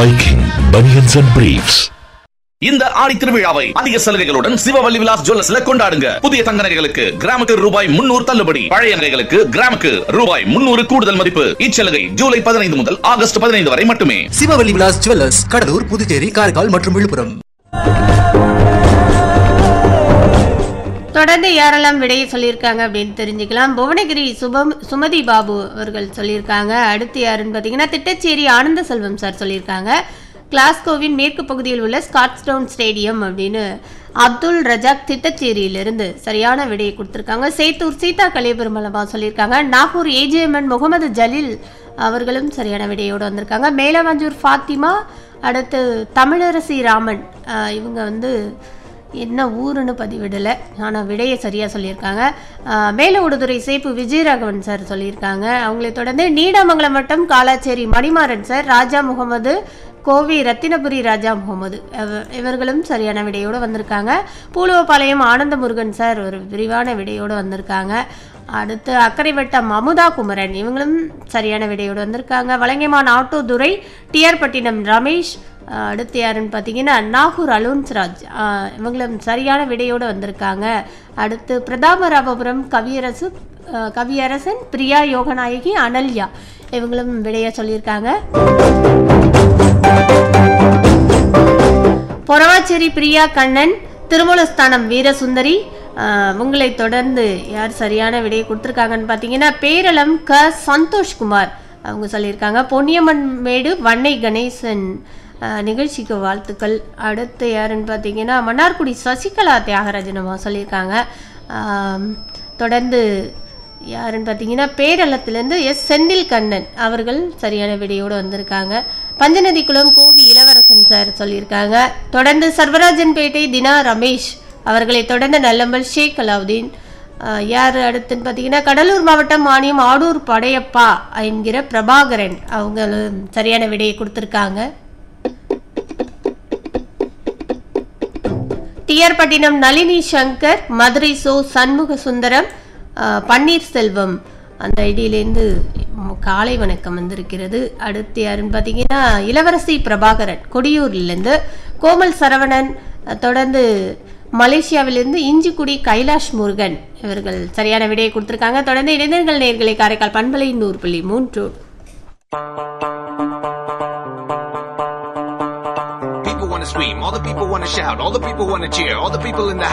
Viking Bunions and Briefs. இந்த ஆடி திருவிழாவை அதிக சலுகைகளுடன் சிவவல்லி விலாஸ் ஜுவல்லர்ஸ்ல கொண்டாடுங்க புதிய தங்க நகைகளுக்கு கிராமுக்கு ரூபாய் முன்னூறு தள்ளுபடி பழைய நகைகளுக்கு கிராமுக்கு ரூபாய் முன்னூறு கூடுதல் மதிப்பு இச்சலுகை ஜூலை பதினைந்து முதல் ஆகஸ்ட் பதினைந்து வரை மட்டுமே சிவவல்லி விலாஸ் ஜுவல்லர்ஸ் கடலூர் புதுச்சேரி காரைக்கால் மற்றும் விழுப்புரம் தொடர்ந்து யாரெல்லாம் விடையை சொல்லியிருக்காங்க அப்படின்னு தெரிஞ்சுக்கலாம் புவனகிரி சுபம் சுமதி பாபு அவர்கள் சொல்லியிருக்காங்க அடுத்து யாருன்னு பார்த்தீங்கன்னா திட்டச்சேரி ஆனந்த செல்வம் சார் சொல்லியிருக்காங்க கிளாஸ்கோவின் மேற்கு பகுதியில் உள்ள ஸ்காட்ஸ்டவுன் ஸ்டேடியம் அப்படின்னு அப்துல் ரஜாக் திட்டச்சேரியிலிருந்து சரியான விடையை கொடுத்துருக்காங்க சேத்தூர் சீதா கலியபெருமலமா சொல்லியிருக்காங்க நாகூர் ஏஜேஎம்என் முகமது ஜலீல் அவர்களும் சரியான விடையோடு வந்திருக்காங்க மேலவஞ்சூர் ஃபாத்திமா அடுத்து தமிழரசி ராமன் ஆஹ் இவங்க வந்து என்ன ஊருன்னு பதிவிடலை ஆனால் விடையை சரியாக சொல்லியிருக்காங்க ஆஹ் மேலவுடுதுறை சேப்பு விஜயராகவன் சார் சொல்லியிருக்காங்க அவங்களை தொடர்ந்து நீடாமங்கலம் வட்டம் காலாச்சேரி மணிமாறன் சார் ராஜா முகமது கோவி ரத்தினபுரி ராஜா முகமது இவ- இவர்களும் சரியான விடையோடு வந்திருக்காங்க பூலுவபாளையம் ஆனந்த முருகன் சார் ஒரு விரிவான விடையோடு வந்திருக்காங்க அடுத்து அக்கரை வட்டம் அமுதா குமரன் இவங்களும் சரியான விடையோடு வந்திருக்காங்க வலங்கைமான் ஆட்டோ துரை டிஆர் பட்டினம் ரமேஷ் ஆஹ் அடுத்து யாருன்னு பார்த்தீங்கன்னா நாகூர் அலுன்ஸ்ராஜ் ஆஹ் இவங்களும் சரியான விடையோடு வந்திருக்காங்க அடுத்து பிரதாபராபபுரம் கவியரசு ஆஹ் கவியரசன் பிரியா யோகநாயகி அனல்யா இவங்களும் விடைய சொல்லியிருக்காங்க பொறவாச்சேரி பிரியா கண்ணன் திருமூலஸ்தானம் வீரசுந்தரி ஆஹ் உங்களை தொடர்ந்து யார் சரியான விடையை கொடுத்துருக்காங்கன்னு பார்த்தீங்கன்னா பேரளம் க சந்தோஷ்குமார் அவங்க சொல்லியிருக்காங்க பொன்னியம்மன் மேடு வன்னை கணேசன் ஆஹ் நிகழ்ச்சிக்கு வாழ்த்துக்கள் அடுத்து யாருன்னு பார்த்தீங்கன்னா மன்னார்குடி சசிகலா தியாகராஜனமா சொல்லியிருக்காங்க ஆம், தொடர்ந்து யாருன்னு பார்த்தீங்கன்னா பேரளத்திலேருந்து எஸ் செந்தில் கண்ணன் அவர்கள் சரியான விடையோடு வந்திருக்காங்க பஞ்சநதி குளம் கோவி இளவரசன் சார் சொல்லியிருக்காங்க தொடர்ந்து சர்வராஜன்பேட்டை தினா ரமேஷ் அவர்களை தொடர்ந்து நல்லம்பல் ஷேக் அலாவுதீன் ஆஹ் யார் அடுத்துன்னு பார்த்தீங்கன்னா கடலூர் மாவட்டம் மானியம் ஆடூர் படையப்பா என்கிற பிரபாகரன் அவங்களும் சரியான விடையை கொடுத்துருக்காங்க டிஆர் பட்டினம் நளினி சங்கர் மதுரை சோ சண்முக சுந்தரம் ஆஹ் பன்னீர்செல்வம் அந்த ஐடியிலேருந்து காலை வணக்கம் வந்திருக்கிறது அடுத்து யாருன்னு பார்த்தீங்கன்னா இளவரசி பிரபாகரன் கொடியூர்லேருந்து கோமல் சரவணன் அஹ் தொடர்ந்து மலேசியாவிலிருந்து இஞ்சிக்குடி கைலாஷ் முருகன் இவர்கள் சரியான விடையை கொடுத்துருக்காங்க தொடர்ந்து இளைஞர்கள் நேர்களை காரைக்கால் பண்பலை நூறு புள்ளி மூன்று People want to scream, all the people want to shout, all the people want to cheer, all the people in the